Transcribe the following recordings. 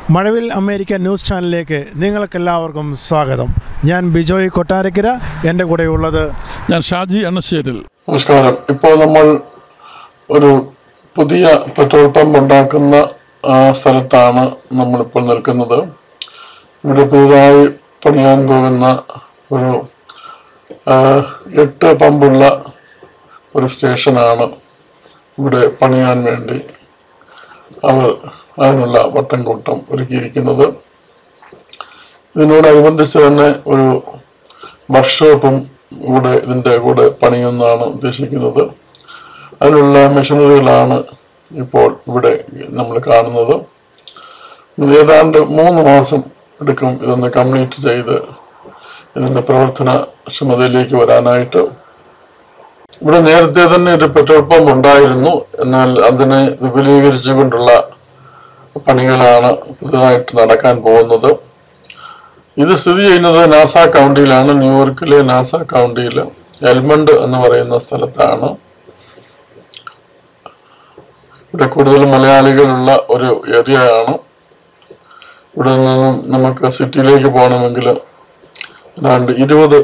മഴവിൽ America news ചാനലിലേക്ക് നിങ്ങൾക്കെല്ലാവർക്കും സ്വാഗതം ഞാൻ ബിജോയ് കൊട്ടാരക്കര എൻ്റെ കൂടെയുള്ളത് ഞാൻ ഷാജി അണശ്ശേരിൽ നമസ്കാരം ഇപ്പോൾ നമ്മൾ ഒരു പുതിയ പെട്രോൾ പമ്പ് ഉണ്ടാക്കുന്ന ആ, സ്ഥലത്താണ് നമ്മളിപ്പോൾ നിൽക്കുന്നത് ഇവിടെ പുതുതായി പണിയാൻ പോകുന്ന ഒരു ആ, എട്ട് പമ്പുള്ള ഒരു സ്റ്റേഷനാണ് ഇവിടെ പണിയാൻ വേണ്ടി അവർ അതിനുള്ള വട്ടം കൂട്ടം ഒരുക്കിയിരിക്കുന്നത് ഇതിനോടനുബന്ധിച്ച് തന്നെ ഒരു വർക്ക്ഷോപ്പും ഇവിടെ ഇതിൻ്റെ കൂടെ പണിയുമെന്നാണ് ഉദ്ദേശിക്കുന്നത് അതിനുള്ള മെഷീനറികളാണ് ഇപ്പോൾ ഇവിടെ നമ്മൾ കാണുന്നത് ഇത് ഏതാണ്ട് മൂന്ന് മാസം എടുക്കും ഇതൊന്ന് കംപ്ലീറ്റ് ചെയ്ത് ഇതിൻ്റെ പ്രവർത്തനക്ഷമതയിലേക്ക് വരാനായിട്ട് ഇവിടെ നേരത്തെ തന്നെ ഒരു പെട്രോൾ പമ്പ് ഉണ്ടായിരുന്നു എന്നാൽ അതിനെ വിപുലീകരിച്ചുകൊണ്ടുള്ള പണികളാണ് പുതുതായിട്ട് നടക്കാൻ പോകുന്നത് ഇത് സ്ഥിതി ചെയ്യുന്നത് നാസ കൗണ്ടിയിലാണ് ന്യൂയോർക്കിലെ നാസ കൗണ്ടിയിൽ എൽമണ്ട് എന്ന് പറയുന്ന സ്ഥലത്താണ് ഇവിടെ കൂടുതൽ മലയാളികളുള്ള ഒരു ഏരിയ ആണ് ഇവിടെ നിന്നും നമുക്ക് സിറ്റിയിലേക്ക് പോകണമെങ്കിൽ ഏതാണ്ട് ഇരുപത്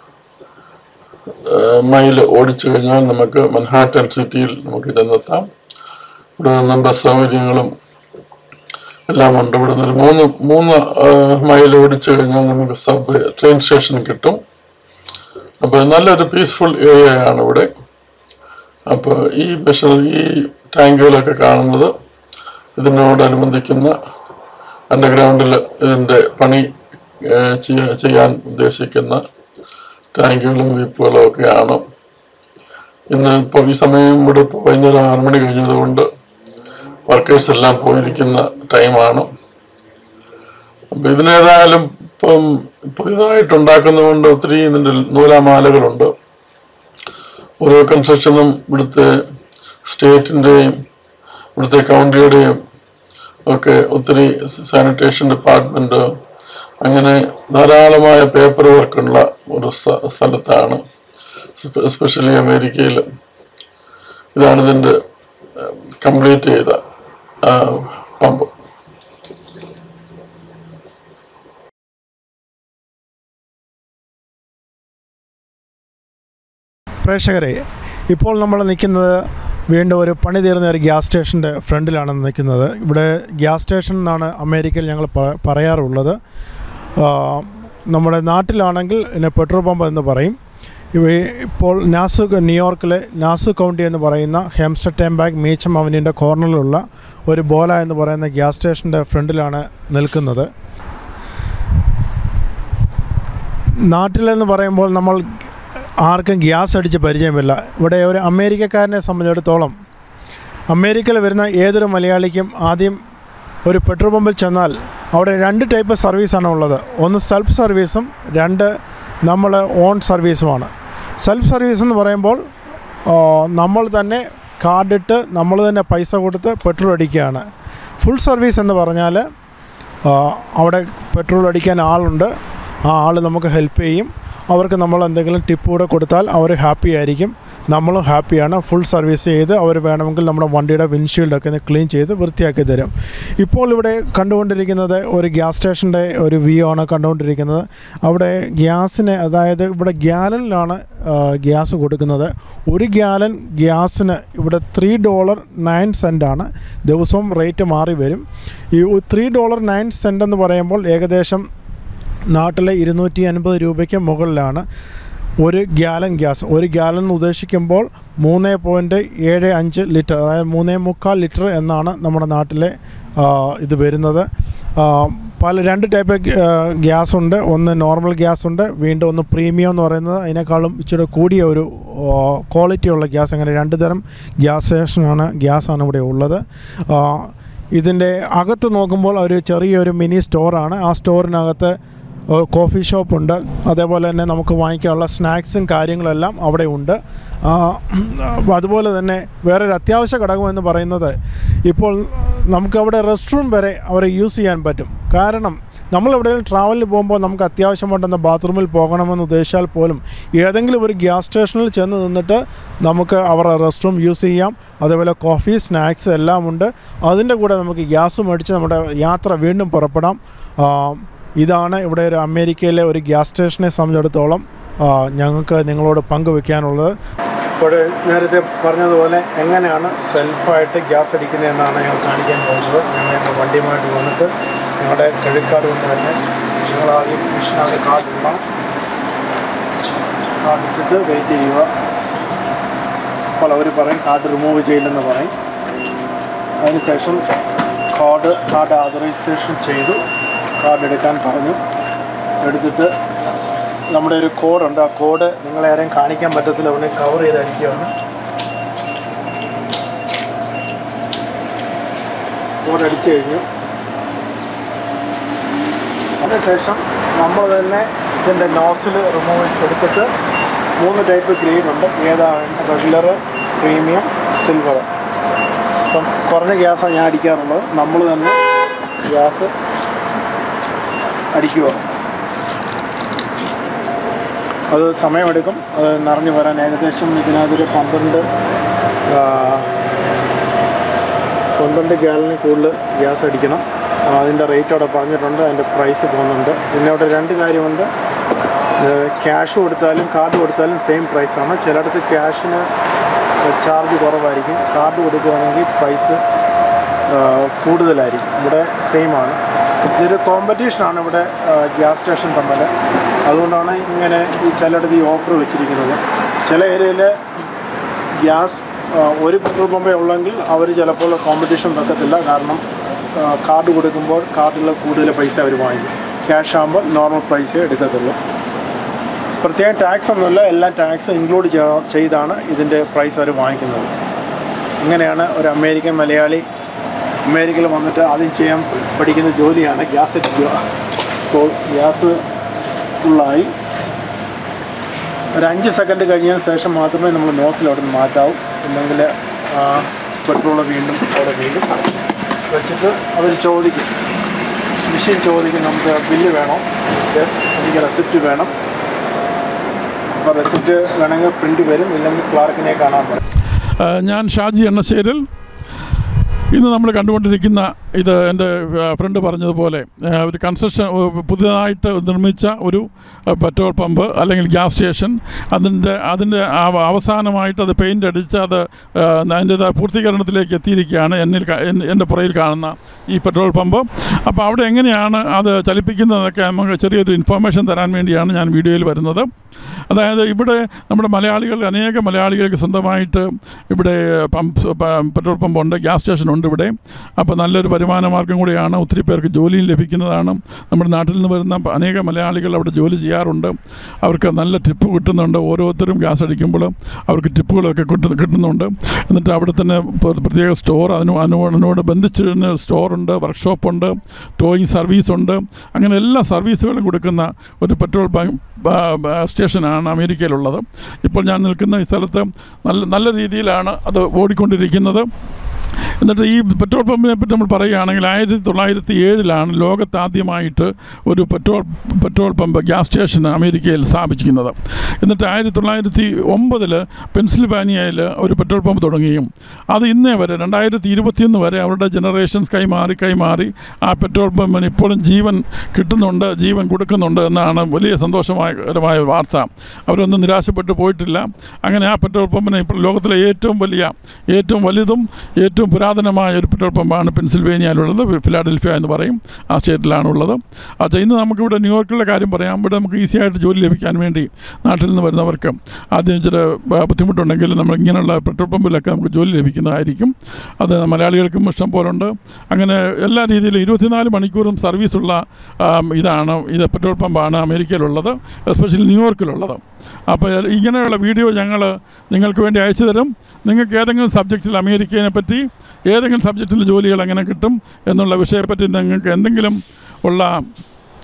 മൈൽ ഓടിച്ചു കഴിഞ്ഞാൽ നമുക്ക് മൻഹാട്ടൻ സിറ്റിയിൽ നമുക്ക് ചെന്നെത്താം ഇവിടെ നിന്നും ബസ് സൗകര്യങ്ങളും എല്ലാം ഉണ്ട് ഇവിടെ നിന്ന് ഒരു മൂന്ന് മൂന്ന് മൈൽ ഓടിച്ചു കഴിഞ്ഞാൽ നമുക്ക് സബ് ട്രെയിൻ സ്റ്റേഷൻ കിട്ടും അപ്പോൾ നല്ലൊരു പീസ്ഫുൾ ഏരിയയാണ് ഇവിടെ അപ്പോൾ ഈ മെഷീൻ ഈ ടാങ്കുകളൊക്കെ കാണുന്നത് ഇതിനോടനുബന്ധിക്കുന്ന അണ്ടർഗ്രൗണ്ടിൽ ഇതിൻ്റെ പണി ഏഹ്, ചെയ്യ- ചെയ്യാൻ ഉദ്ദേശിക്കുന്ന ടാങ്കുകളും വീപ്പുകളും ഒക്കെയാണ് ഇന്ന് ഇപ്പോൾ ഈ സമയം ഇവിടെ ഇപ്പോൾ വൈകുന്നേരം ആറ് മണി കഴിഞ്ഞതുകൊണ്ട് വർക്കേഴ്സ് എല്ലാം പോയിരിക്കുന്ന ടൈമാണ് അപ്പം ഇതിനേതായാലും ഇപ്പം പുതിയതായിട്ട് ഉണ്ടാക്കുന്നതുകൊണ്ട് ഒത്തിരി ഇതിൻ്റെ നൂലാമാലകളുണ്ട് ഓരോ കൺസ്ട്രക്ഷനും ഇവിടുത്തെ സ്റ്റേറ്റിൻ്റെയും ഇവിടുത്തെ കൗണ്ടിയുടെയും ഒക്കെ ഒത്തിരി സാനിറ്റേഷൻ ഡിപ്പാർട്ട്മെൻറ്റ് അങ്ങനെ ധാരാളമായ പേപ്പർ വർക്കുള്ള ഒരു സ്ഥ- സ്ഥലത്താണ് എസ്പെഷ്യലി അമേരിക്കയിൽ ഇതാണ് ഇതിൻ്റെ കംപ്ലീറ്റ് ചെയ്ത ആ, പമ്പ് പ്രേക്ഷകരെ ഇപ്പോൾ നമ്മൾ നിൽക്കുന്നത് വീണ്ടും ഒരു പണി തീർന്ന ഒരു ഗ്യാസ് സ്റ്റേഷൻ്റെ ഫ്രണ്ടിലാണ് നിൽക്കുന്നത് ഇവിടെ ഗ്യാസ് സ്റ്റേഷൻ എന്നാണ് അമേരിക്കയിൽ ഞങ്ങൾ പ- പറയാറുള്ളത് ആ, നമ്മുടെ നാട്ടിലാണെങ്കിൽ ഇതിനെ പെട്രോൾ പമ്പ് എന്ന് പറയും ഇവ ഇപ്പോൾ നാസു ന്യൂയോർക്കിലെ നാസു കൗണ്ടി എന്ന് പറയുന്ന ഹെംസ്റ്റർ ടെംബാഗ് മീച്ചം അവനിൻ്റെ കോർണറിലുള്ള ഒരു ബോല എന്ന് പറയുന്ന ഗ്യാസ് സ്റ്റേഷൻ്റെ ഫ്രണ്ടിലാണ് നിൽക്കുന്നത് നാട്ടിലെന്ന് പറയുമ്പോൾ നമ്മൾ ആർക്കും ഗ്യാസ് അടിച്ച് പരിചയമില്ല ഇവിടെ ഒരു അമേരിക്കക്കാരനെ സംബന്ധിച്ചിടത്തോളം അമേരിക്കയിൽ വരുന്ന ഏതൊരു മലയാളിക്കും ആദ്യം ഒരു പെട്രോൾ പമ്പിൽ ചെന്നാൽ അവിടെ രണ്ട് ടൈപ്പ് സർവീസാണ് ഉള്ളത് ഒന്ന് സെൽഫ് സർവീസും രണ്ട് നമ്മൾ ഓൺ സർവീസുമാണ് സെൽഫ് സർവീസ് എന്ന് പറയുമ്പോൾ ആ, നമ്മൾ തന്നെ കാർഡിട്ട് നമ്മൾ തന്നെ പൈസ കൊടുത്ത് പെട്രോൾ അടിക്കുകയാണ് ഫുൾ സർവീസ് എന്ന് പറഞ്ഞാൽ ആ, അവിടെ പെട്രോൾ അടിക്കാൻ ആളുണ്ട് ആ ആൾ നമുക്ക് ഹെൽപ്പ് ചെയ്യും അവർക്ക് നമ്മൾ എന്തെങ്കിലും ടിപ്പ് കൂടെ കൊടുത്താൽ അവർ ഹാപ്പി ആയിരിക്കും നമ്മളും ഹാപ്പിയാണ് ഫുൾ സർവീസ് ചെയ്ത് അവർ വേണമെങ്കിൽ നമ്മുടെ വണ്ടിയുടെ വിൻഷീൽഡൊക്കെ ഒന്ന് ക്ലീൻ ചെയ്ത് വൃത്തിയാക്കി തരും ഇപ്പോൾ ഇവിടെ കണ്ടുകൊണ്ടിരിക്കുന്നത് ഒരു ഗ്യാസ് സ്റ്റേഷൻ്റെ ഒരു വ്യൂ ആണ് കണ്ടുകൊണ്ടിരിക്കുന്നത് അവിടെ ഗ്യാസിന് അതായത് ഇവിടെ ഗ്യാലനിലാണ് ഗ്യാസ് കൊടുക്കുന്നത് ഒരു ഗ്യാലൻ ഗ്യാസിന് ഇവിടെ ത്രീ ഡോളർ നയൻ സെൻറ്റാണ് ദിവസവും റേറ്റ് മാറി വരും ഈ ത്രീ ഡോളർ നയൻ സെൻറ്റ് എന്ന് പറയുമ്പോൾ ഏകദേശം നാട്ടിലെ ഇരുന്നൂറ്റി അൻപത് രൂപയ്ക്ക് മുകളിലാണ് ഒരു ഗ്യാലൻ ഗ്യാസ് ഒരു ഗ്യാലൻ എന്ന് ഉദ്ദേശിക്കുമ്പോൾ മൂന്ന് പോയിൻറ്റ് ഏഴ് അഞ്ച് ലിറ്റർ അതായത് മൂന്നേ മുക്കാൽ ലിറ്റർ എന്നാണ് നമ്മുടെ നാട്ടിലെ ആ, ഇത് വരുന്നത് ആ, പല രണ്ട് ടൈപ്പ് ഗ്യാസ് ഉണ്ട് ഒന്ന് നോർമൽ ഗ്യാസ് ഉണ്ട് വീണ്ടും ഒന്ന് പ്രീമിയം എന്ന് പറയുന്നത് അതിനേക്കാളും ഇച്ചിരി കൂടിയ ഒരു ക്വാളിറ്റി ഉള്ള ഗ്യാസ് അങ്ങനെ രണ്ട് തരം ഗ്യാസ് സ്റ്റേഷനാണ് ഗ്യാസാണ് ഇവിടെ ഉള്ളത് ആ, ഇതിൻ്റെ അകത്ത് നോക്കുമ്പോൾ ഒരു ചെറിയൊരു മിനി സ്റ്റോറാണ് ആ സ്റ്റോറിനകത്ത് ഒരു കോഫി ഷോപ്പുണ്ട് അതേപോലെ തന്നെ നമുക്ക് വാങ്ങിക്കാനുള്ള സ്നാക്സും കാര്യങ്ങളെല്ലാം അവിടെ ഉണ്ട് ആ, അപ്പോൾ അതുപോലെ തന്നെ വേറൊരു അത്യാവശ്യ ഘടകം എന്ന് പറയുന്നത് ഇപ്പോൾ നമുക്കവിടെ റെസ്റ്റ് റൂം വരെ അവരെ യൂസ് ചെയ്യാൻ പറ്റും കാരണം നമ്മൾ എവിടെയെങ്കിലും ട്രാവലിന് പോകുമ്പോൾ നമുക്ക് അത്യാവശ്യമായിട്ടൊന്ന് ബാത്റൂമിൽ പോകണമെന്ന് ഉദ്ദേശിച്ചാൽ പോലും ഏതെങ്കിലും ഒരു ഗ്യാസ് സ്റ്റേഷനിൽ ചെന്ന് നിന്നിട്ട് നമുക്ക് അവരുടെ റെസ്റ്റ് റൂം യൂസ് ചെയ്യാം അതേപോലെ കോഫി സ്നാക്സ് എല്ലാം ഉണ്ട് അതിൻ്റെ കൂടെ നമുക്ക് ഗ്യാസ് മേടിച്ച് നമ്മുടെ യാത്ര വീണ്ടും പുറപ്പെടാം ആ, ഇതാണ് ഇവിടെ ഒരു അമേരിക്കയിലെ ഒരു ഗ്യാസ് സ്റ്റേഷനെ സംബന്ധിച്ചിടത്തോളം ആ, ഞങ്ങൾക്ക് നിങ്ങളോട് പങ്കുവെക്കാനുള്ളത് ഇപ്പോൾ നേരത്തെ പറഞ്ഞതുപോലെ എങ്ങനെയാണ് സെൽഫായിട്ട് ഗ്യാസ് അടിക്കുന്നതെന്നാണ് ഞങ്ങൾ കാണിക്കാൻ പോകുന്നത് ഞങ്ങൾ എൻ്റെ വണ്ടിയുമായിട്ട് വന്നിട്ട് ഞങ്ങളുടെ ക്രെഡിറ്റ് കാർഡ് കൊണ്ട് തന്നെ ഞങ്ങൾ ആദ്യം മെഷീനകത്ത് കാർഡ് ഇടണം കാർഡ് ഇട്ടിട്ട് വെയിറ്റ് ചെയ്യുക അപ്പോൾ അവർ പറയും കാർഡ് റിമൂവ് ചെയ്യില്ലെന്ന് പറയും അതിനുശേഷം കാർഡ് കാർഡ് ആതറൈസേഷൻ ചെയ്തു കാർഡ് എടുക്കാൻ പറഞ്ഞു എടുത്തിട്ട് നമ്മുടെ ഒരു കോഡുണ്ട് ആ കോഡ് നിങ്ങളെ ആരെയും കാണിക്കാൻ പറ്റത്തില്ല ഉടനെ കവർ ചെയ്ത് അടിക്കുകയാണ് കോഡ് അടിച്ചു കഴിഞ്ഞു അതിനുശേഷം നമ്മൾ തന്നെ ഇതിൻ്റെ നോസിൽ റിമൂവ് എടുത്തിട്ട് മൂന്ന് ടൈപ്പ് ഗ്രേഡ് ഉണ്ട് ഏതാണ് റെഗുലർ പ്രീമിയം സിൽവർ അപ്പം കുറഞ്ഞ ഗ്യാസാണ് ഞാൻ അടിക്കാറുള്ളത് നമ്മൾ തന്നെ ഗ്യാസ് അടിക്കുക അത് സമയമെടുക്കും അത് നിറഞ്ഞു വരാൻ ഏകദേശം ഇതിനകത്തൊരു പന്ത്രണ്ട് ആ, പന്ത്രണ്ട് ഗാലന് കൂടുതൽ ഗ്യാസ് അടിക്കണം ആ, അതിൻ്റെ റേറ്റ് അവിടെ പറഞ്ഞിട്ടുണ്ട് അതിൻ്റെ പ്രൈസ് പോകുന്നുണ്ട് പിന്നെ അവിടെ രണ്ട് കാര്യമുണ്ട് ക്യാഷ് കൊടുത്താലും കാർഡ് കൊടുത്താലും സെയിം പ്രൈസാണ് ചിലയിടത്ത് ക്യാഷിന് ചാർജ് കുറവായിരിക്കും കാർഡ് കൊടുക്കുകയാണെങ്കിൽ പ്രൈസ് കൂടുതലായിരിക്കും ഇവിടെ സെയിം ആണ് ഇതൊരു കോമ്പറ്റീഷനാണ് ഇവിടെ ഗ്യാസ് സ്റ്റേഷൻ തമ്മിൽ അതുകൊണ്ടാണ് ഇങ്ങനെ ഈ ചിലയിടത്ത് ഈ ഓഫർ വെച്ചിരിക്കുന്നത് ചില ഏരിയയിൽ ഗ്യാസ് ആ, ഒരു പെട്രോൾ പമ്പേ ഉള്ളെങ്കിൽ അവർ ചിലപ്പോൾ കോമ്പറ്റീഷൻ വെക്കത്തില്ല കാരണം ആ, കാർഡ് കൊടുക്കുമ്പോൾ കാർഡിൽ കൂടുതൽ പൈസ അവർ വാങ്ങിക്കും ക്യാഷ് ആകുമ്പോൾ നോർമൽ പ്രൈസേ എടുക്കത്തുള്ളൂ പ്രത്യേകം ടാക്സ് ഒന്നുമില്ല എല്ലാ ടാക്സും ഇൻക്ലൂഡ് ചെയ്താണ് ഇതിൻ്റെ പ്രൈസ് അവർ വാങ്ങിക്കുന്നത് ഇങ്ങനെയാണ് ഒരു അമേരിക്കൻ മലയാളി അമേരിക്കയിൽ വന്നിട്ട് ആദ്യം ചെയ്യാൻ പഠിക്കുന്ന ജോലിയാണ് ഗ്യാസ് അടിക്കുക അപ്പോൾ ഗ്യാസ് ഫുള്ളായി ഒരു അഞ്ച് സെക്കൻഡ് കഴിഞ്ഞതിന് ശേഷം മാത്രമേ നമ്മൾ നോസിൽ അവിടെ നിന്ന് മാറ്റാവൂ ഇല്ലെങ്കിൽ പെട്രോൾ വീണ്ടും അവിടെ വീണ്ടും വെച്ചിട്ട് അവർ ചോദിക്കും മെഷീൻ ചോദിക്കും നമുക്ക് ബില്ല് വേണോ യെസ് എനിക്ക് റെസിപ്റ്റ് വേണം അപ്പോൾ റെസിപ്റ്റ് വേണമെങ്കിൽ പ്രിൻ്റ് വരും ഇല്ലെങ്കിൽ ക്ലാർക്കിനെ കാണാൻ പറയും ആ, ഞാൻ ഷാജി എണ്ണശ്ശേരിൽ ഇന്ന് നമ്മൾ കണ്ടുകൊണ്ടിരിക്കുന്ന ഇത് എൻ്റെ ഫ്രണ്ട് പറഞ്ഞതുപോലെ ആ, ഒരു കൺസ്ട്രക്ഷൻ പുതിയതായിട്ട് നിർമ്മിച്ച ഒരു ആ, പെട്രോൾ പമ്പ് അല്ലെങ്കിൽ ഗ്യാസ് സ്റ്റേഷൻ അതിൻ്റെ അതിൻ്റെ അവ- അവസാനമായിട്ട് അത് പെയിൻ്റ് അടിച്ച് അത് ആ, അതിൻ്റേതായ പൂർത്തീകരണത്തിലേക്ക് എത്തിയിരിക്കുകയാണ് എന്നിൽ ക- എൻ- എൻ്റെ പുറയിൽ കാണുന്ന ഈ പെട്രോൾ പമ്പ് അപ്പോൾ അവിടെ എങ്ങനെയാണ് അത് ചലിപ്പിക്കുന്നതൊക്കെ നമുക്ക് ചെറിയൊരു ഇൻഫർമേഷൻ തരാൻ വേണ്ടിയാണ് ഞാൻ വീഡിയോയിൽ വരുന്നത് അതായത് ഇവിടെ നമ്മുടെ മലയാളികൾ അനേക മലയാളികൾക്ക് സ്വന്തമായിട്ട് ഇവിടെ പമ്പ് പ- പെട്രോൾ പമ്പുണ്ട് ഗ്യാസ് സ്റ്റേഷൻ ഉണ്ട് ഇവിടെ അപ്പോൾ നല്ലൊരു വരുമാന മാർഗം കൂടിയാണ് ഒത്തിരി പേർക്ക് ജോലിയും ലഭിക്കുന്നതാണ് നമ്മുടെ നാട്ടിൽ നിന്ന് വരുന്ന അനേക മലയാളികൾ അവിടെ ജോലി ചെയ്യാറുണ്ട് അവർക്ക് നല്ല ടിപ്പ് കിട്ടുന്നുണ്ട് ഓരോരുത്തരും ഗ്യാസ് അടിക്കുമ്പോൾ അവർക്ക് ടിപ്പുകളൊക്കെ കിട്ടു കിട്ടുന്നുണ്ട് എന്നിട്ട് അവിടെ തന്നെ പ്ര- പ്രത്യേക സ്റ്റോർ അതിന് അതിനോ- അതിനോട് ബന്ധിച്ചിരുന്ന സ്റ്റോറുണ്ട് വർക്ക്ഷോപ്പുണ്ട് ടോയിങ് സർവീസ് ഉണ്ട് അങ്ങനെ എല്ലാ സർവീസുകളും കൊടുക്കുന്ന ഒരു പെട്രോൾ പമ്പ് സ്റ്റേഷനാണ് അമേരിക്കയിലുള്ളത് ഇപ്പോൾ ഞാൻ നിൽക്കുന്ന ഈ സ്ഥലത്ത് നല്ല നല്ല രീതിയിലാണ് അത് ഓടിക്കൊണ്ടിരിക്കുന്നത് എന്നിട്ട് ഈ പെട്രോൾ പമ്പിനെ പറ്റി നമ്മൾ പറയുകയാണെങ്കിൽ ആയിരത്തി തൊള്ളായിരത്തി ഏഴിലാണ് ലോകത്താദ്യമായിട്ട് ഒരു petrol petrol pump gas station അമേരിക്കയിൽ സ്ഥാപിച്ചിരിക്കുന്നത് എന്നിട്ട് ആയിരത്തി തൊള്ളായിരത്തി ഒമ്പതിൽ പെൻസിൽവാനിയയിൽ ഒരു പെട്രോൾ പമ്പ് തുടങ്ങുകയും അത് ഇന്നേ വരെ രണ്ടായിരത്തി ഇരുപത്തിയൊന്ന് വരെ അവരുടെ ജനറേഷൻസ് കൈമാറി കൈമാറി ആ പെട്രോൾ പമ്പിന് ഇപ്പോഴും ജീവൻ കിട്ടുന്നുണ്ട് ജീവൻ കൊടുക്കുന്നുണ്ട് എന്നാണ് വലിയ സന്തോഷകരമായ വാർത്ത അവരൊന്നും നിരാശപ്പെട്ടു പോയിട്ടില്ല അങ്ങനെ ആ പെട്രോൾ പമ്പിന് ഇപ്പോൾ ലോകത്തിലെ ഏറ്റവും വലിയ ഏറ്റവും വലുതും ഏറ്റവും പുരാതനമായ ഒരു പെട്രോൾ പമ്പാണ് പെൻസിൽവേനിയയിലുള്ളത് ഫിലാഡൽഫിയ എന്ന് പറയും ആ സ്റ്റേറ്റിലാണ് ഉള്ളത് അത് ഇന്ന് നമുക്കിവിടെ ന്യൂയോർക്കിലെ കാര്യം പറയാം ഇവിടെ നമുക്ക് ഈസി ആയിട്ട് ജോലി ലഭിക്കാൻ വേണ്ടി നാട്ടിൽ നിന്ന് വരുന്നവർക്ക് ആദ്യം ചില ആ, ബുദ്ധിമുട്ടുണ്ടെങ്കിൽ നമ്മൾ ഇങ്ങനെയുള്ള പെട്രോൾ പമ്പിലൊക്കെ നമുക്ക് ജോലി ലഭിക്കുന്നതായിരിക്കും അത് മലയാളികൾക്കും ഇഷ്ടം പോലുണ്ട് അങ്ങനെ എല്ലാ രീതിയിലും ഇരുപത്തിനാല് മണിക്കൂറും സർവീസുള്ള ആം, ഇതാണ് ഇത് പെട്രോൾ പമ്പാണ് അമേരിക്കയിലുള്ളത് എസ്പെഷ്യലി ന്യൂയോർക്കിലുള്ളത് അപ്പോൾ ഇങ്ങനെയുള്ള വീഡിയോ ഞങ്ങൾ നിങ്ങൾക്ക് വേണ്ടി അയച്ചു തരും നിങ്ങൾക്ക് ഏതെങ്കിലും സബ്ജക്റ്റിൽ അമേരിക്കയെ പറ്റി ഏതെങ്കിലും സബ്ജക്റ്റിൽ ജോലികൾ എങ്ങനെ കിട്ടും എന്നുള്ള വിഷയത്തെപ്പറ്റി നിങ്ങൾക്ക് എന്തെങ്കിലും ഉള്ള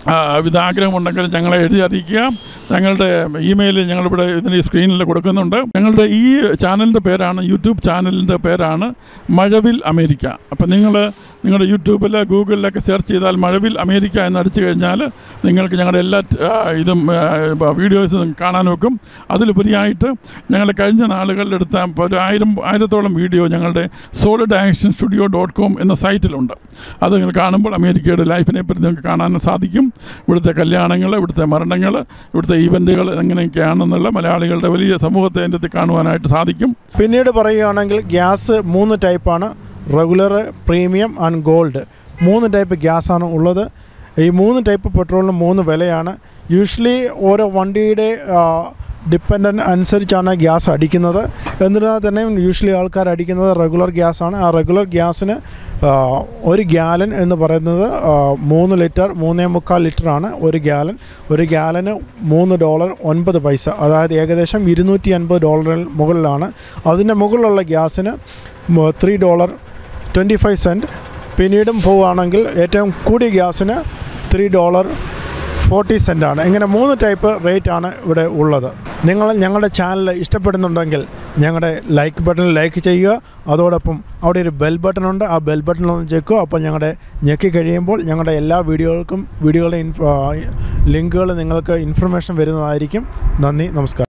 ആ, ഇത് ആഗ്രഹമുണ്ടെങ്കിൽ ഞങ്ങളെ എഴുതി അറിയിക്കുക ഞങ്ങളുടെ ഇമെയിൽ ഞങ്ങളിവിടെ ഇതിന് ഈ സ്ക്രീനിൽ കൊടുക്കുന്നുണ്ട് ഞങ്ങളുടെ ഈ ചാനലിൻ്റെ പേരാണ് യൂട്യൂബ് ചാനലിൻ്റെ പേരാണ് മഴവിൽ അമേരിക്ക അപ്പം നിങ്ങൾ നിങ്ങളുടെ യൂട്യൂബിൽ ഗൂഗിളിലൊക്കെ സെർച്ച് ചെയ്താൽ മഴവിൽ അമേരിക്ക എന്ന് അടിച്ചു കഴിഞ്ഞാൽ നിങ്ങൾക്ക് ഞങ്ങളുടെ എല്ലാ ആ, ഇതും വീഡിയോസും കാണാൻ വെക്കും അതിലുപരിയായിട്ട് ഞങ്ങളുടെ കഴിഞ്ഞ നാളുകളിലെടുത്ത ഒരു ആയിരം ആയിരത്തോളം വീഡിയോ ഞങ്ങളുടെ solid action studio dot com എന്ന സൈറ്റിലുണ്ട് അത് നിങ്ങൾ കാണുമ്പോൾ അമേരിക്കയുടെ ലൈഫിനെ പറ്റി നിങ്ങൾക്ക് കാണാൻ സാധിക്കും ഇവിടുത്തെ കല്യാണങ്ങൾ ഇവിടുത്തെ മരണങ്ങൾ ഇവിടുത്തെ ഈവൻറ്റുകൾ എങ്ങനെയൊക്കെയാണെന്നുള്ള മലയാളികളുടെ വലിയ സമൂഹത്തെ അതിൻ്റെ അകത്ത് കാണുവാനായിട്ട് സാധിക്കും പിന്നീട് പറയുകയാണെങ്കിൽ ഗ്യാസ് മൂന്ന് ടൈപ്പാണ് റെഗുലർ പ്രീമിയം ആൻഡ് ഗോൾഡ് മൂന്ന് ടൈപ്പ് ഗ്യാസാണ് ഉള്ളത് ഈ മൂന്ന് ടൈപ്പ് പെട്രോളിന് മൂന്ന് വിലയാണ് യൂഷ്വലി ഓരോ വണ്ടിയുടെ ഡിപ്പെൻഡൻ്റ് അനുസരിച്ചാണ് ഗ്യാസ് അടിക്കുന്നത് എന്നിരുന്നാൽ തന്നെ യൂഷ്വലി ആൾക്കാർ അടിക്കുന്നത് റെഗുലർ ഗ്യാസാണ് ആ റെഗുലർ ഗ്യാസിന് ആ, ഒരു ഗ്യാലൻ എന്ന് പറയുന്നത് ആ, മൂന്ന് ലിറ്റർ മൂന്നേ മുക്കാൽ ലിറ്ററാണ് ഒരു ഗ്യാലൻ ഒരു ഗ്യാലന് മൂന്ന് ഡോളർ ഒൻപത് പൈസ അതായത് ഏകദേശം ഇരുന്നൂറ്റി അൻപത് ഡോളറിന് മുകളിലാണ് അതിൻ്റെ മുകളിലുള്ള ഗ്യാസിന് three dollar twenty five cent പിന്നീടും പോവുകയാണെങ്കിൽ ഏറ്റവും കൂടിയ ഗ്യാസിന് ത്രീ ഡോളർ ഫോർട്ടി സെൻറ്റാണ് ഇങ്ങനെ മൂന്ന് ടൈപ്പ് റേറ്റ് ആണ് ഇവിടെ ഉള്ളത് നിങ്ങൾ ഞങ്ങളുടെ ചാനൽ ഇഷ്ടപ്പെടുന്നുണ്ടെങ്കിൽ ഞങ്ങളുടെ ലൈക്ക് ബട്ടൺ ലൈക്ക് ചെയ്യുക അതോടൊപ്പം അവിടെ ഒരു ബെൽ ബട്ടൺ ഉണ്ട് ആ ബെൽ ബട്ടൺ ഒന്ന് ചെക്കുക അപ്പോൾ ഞങ്ങളുടെ ഞെക്കി കഴിയുമ്പോൾ ഞങ്ങളുടെ എല്ലാ വീഡിയോകൾക്കും വീഡിയോകളുടെ ലിങ്കുകൾ നിങ്ങൾക്ക് ഇൻഫർമേഷൻ വരുന്നതായിരിക്കും നന്ദി നമസ്കാരം